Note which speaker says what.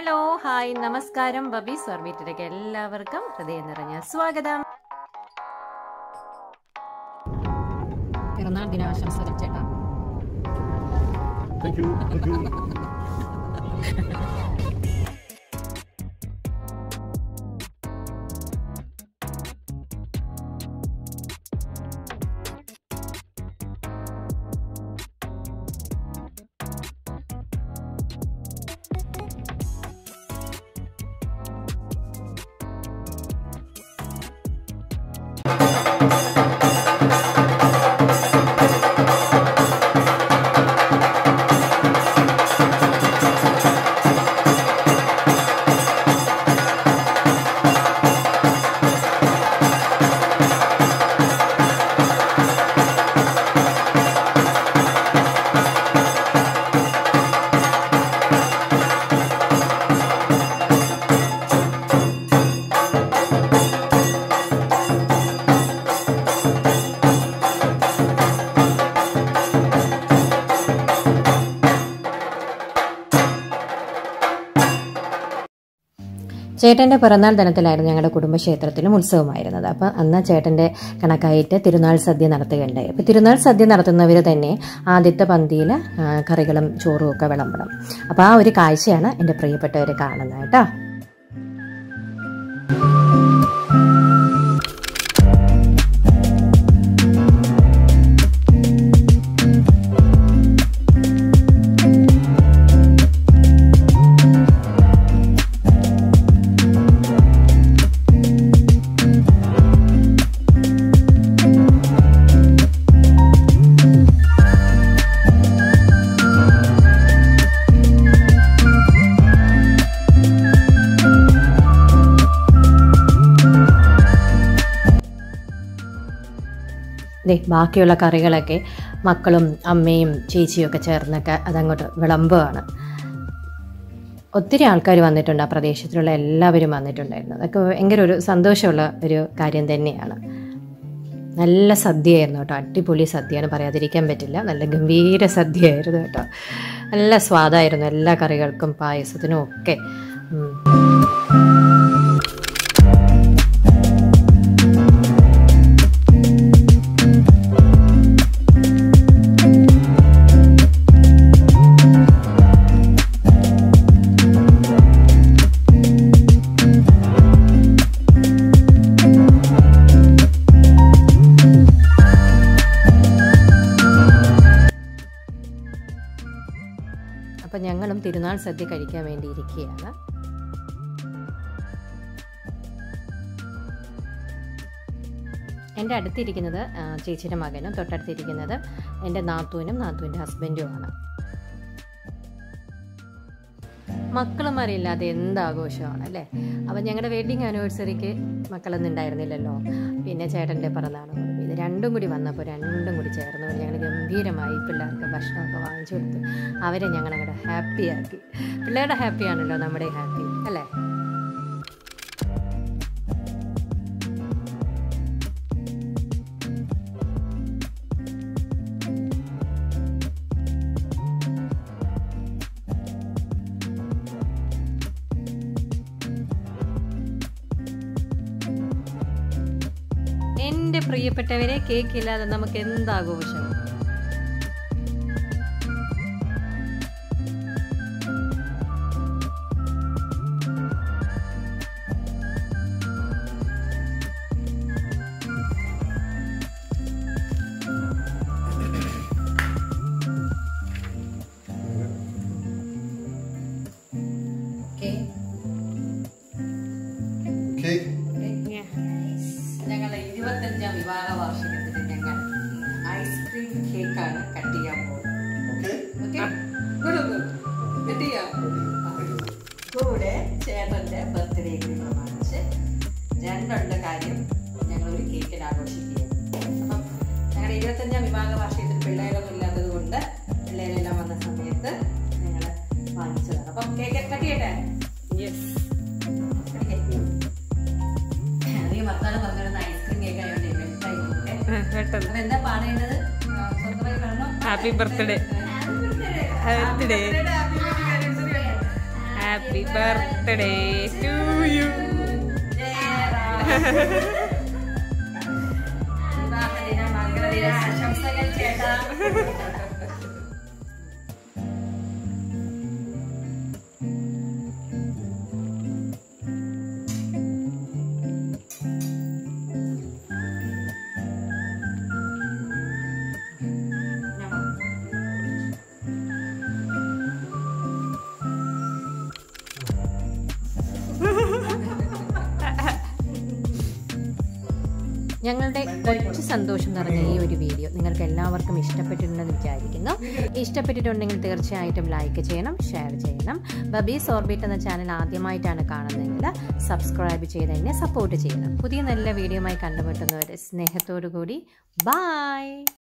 Speaker 1: Hello hi നമസ്കാരം ബബി സ്വർബീറ്റിലേക്ക് എല്ലാവർക്കും ഹൃദയം നിറഞ്ഞ സ്വാഗതം പിറന്നാൾ ദിനാശംസകൾ ചേട്ടാ
Speaker 2: Thank you. Thank you.
Speaker 1: ചേട്ടൻ്റെ പിറന്നാൾ ദിനത്തിലായിരുന്നു ഞങ്ങളുടെ കുടുംബക്ഷേത്രത്തിലും ഉത്സവമായിരുന്നത് അപ്പം അന്ന് ചേട്ടൻ്റെ കണക്കായിട്ട് തിരുനാൾ സദ്യ നടത്തുകയുണ്ടായി അപ്പോൾ തിരുനാൾ സദ്യ നടത്തുന്നവർ തന്നെ ആദ്യത്തെ പന്തിയിൽ കറികളും ചോറും ഒക്കെ വിളമ്പണം അപ്പോൾ ആ ഒരു കാഴ്ചയാണ് എൻ്റെ പ്രിയപ്പെട്ടവർ കാണുന്നത് കേട്ടോ ദേ ബാക്കിയുള്ള കറികളൊക്കെ മക്കളും അമ്മയും ചേച്ചിയും ഒക്കെ ചേർന്നൊക്കെ അതങ്ങോട്ട് വിളമ്പുകയാണ് ഒത്തിരി ആൾക്കാർ വന്നിട്ടുണ്ട് ആ പ്രദേശത്തിലുള്ള എല്ലാവരും വന്നിട്ടുണ്ടായിരുന്നു അതൊക്കെ ഭയങ്കര ഒരു സന്തോഷമുള്ള ഒരു കാര്യം തന്നെയാണ് നല്ല സദ്യയായിരുന്നു കേട്ടോ അടിപൊളി സദ്യയാണ് പറയാതിരിക്കാൻ പറ്റില്ല നല്ല ഗംഭീര സദ്യയായിരുന്നു കേട്ടോ നല്ല സ്വാദായിരുന്നു എല്ലാ കറികൾക്കും പായസത്തിനും ഒക്കെ ഉം. അപ്പം ഞങ്ങളും തിരുനാൾ സദ്യ കഴിക്കാൻ വേണ്ടി ഇരിക്കുകയാണ് എൻ്റെ അടുത്തിരിക്കുന്നത് ആ, ചേച്ചിയുടെ മകനും തൊട്ടടുത്തിരിക്കുന്നത് എൻ്റെ നാത്തൂനും നാത്തൂൻ്റെ ഹസ്ബൻഡുമാണ് മക്കളും അറിയില്ലാതെ എന്ത് ആഘോഷമാണ് അല്ലേ അപ്പം ഞങ്ങളുടെ വെഡിങ് ആനിവേഴ്സറിക്ക് മക്കളൊന്നും ഉണ്ടായിരുന്നില്ലല്ലോ പിന്നെ ചേട്ടൻ്റെ പിറന്നാളും കൂടി ഇത് രണ്ടും കൂടി വന്നപ്പോൾ രണ്ടും കൂടി ചേർന്ന് ഞങ്ങൾ ഗംഭീരമായി പിള്ളേർക്ക് ഭക്ഷണമൊക്കെ വാങ്ങിച്ചു കൊടുത്ത് അവരെ ഞങ്ങൾ അങ്ങോട്ട് ഹാപ്പിയാക്കി പിള്ളേരുടെ ഹാപ്പിയാണല്ലോ നമ്മുടെ ഹാപ്പി അല്ലേ എൻ്റെ പ്രിയപ്പെട്ടവരെ കേക്ക് ഇല്ലാതെ നമുക്ക് എന്താഘോഷം
Speaker 2: Okay.
Speaker 1: ഞങ്ങളുടെ ഇരുപത്തഞ്ചാം വിവാഹ വാർഷികത്തിന് ഞങ്ങൾ ഐസ്ക്രീം കേക്കാണ് കട്ട് ചെയ്യാൻ പോകുന്നത്
Speaker 2: Okay.
Speaker 1: കൂടെ ചേട്ടന്റെ ബർത്ത്ഡേ പ്രമാണിച്ച് രണ്ടുണ്ട് കാര്യം ഞങ്ങൾ ഒരു കേക്കിൽ ആഘോഷിക്കുക അപ്പം ഞങ്ങളുടെ ഇരുപത്തഞ്ചാം വിവാഹ വാർഷികത്തിൽ പിള്ളേരൊന്നും ഇല്ലാത്തത് കൊണ്ട് പിള്ളേരെല്ലാം വന്ന സമയത്ത് ഞങ്ങൾ വാങ്ങിച്ചതാണ് അപ്പം കേക്ക് കട്ട് ചെയ്യട്ടെ അധികം വർത്താനം പറഞ്ഞിരുന്ന ഐസ്ക്രീം കേക്ക് ആയതുകൊണ്ട് വെട്ടായി അപ്പൊ എന്താ പാടേണ്ടത് ആ, സ്വന്തമായി പറയണോ?
Speaker 3: Happy birthday
Speaker 1: Happy birthday.
Speaker 3: Birthday.
Speaker 1: Happy birthday, happy birthday, anniversary.
Speaker 2: Happy birthday to you
Speaker 1: ഞങ്ങളുടെ കൊച്ചു സന്തോഷം നിറഞ്ഞ ഈ ഒരു വീഡിയോ നിങ്ങൾക്ക് എല്ലാവർക്കും ഇഷ്ടപ്പെട്ടിട്ടുണ്ടെന്ന് വിചാരിക്കുന്നു ഇഷ്ടപ്പെട്ടിട്ടുണ്ടെങ്കിൽ തീർച്ചയായിട്ടും ലൈക്ക് ചെയ്യണം ഷെയർ ചെയ്യണം ബബീസ് ഓർബിറ്റ് എന്ന ചാനൽ ആദ്യമായിട്ടാണ് കാണുന്നതെങ്കിൽ സബ്സ്ക്രൈബ് ചെയ്ത് എന്നെ സപ്പോർട്ട് ചെയ്യണം പുതിയ നല്ല വീഡിയോയുമായി കണ്ടുമുട്ടുന്നവരെ സ്നേഹത്തോടു കൂടി ബായ്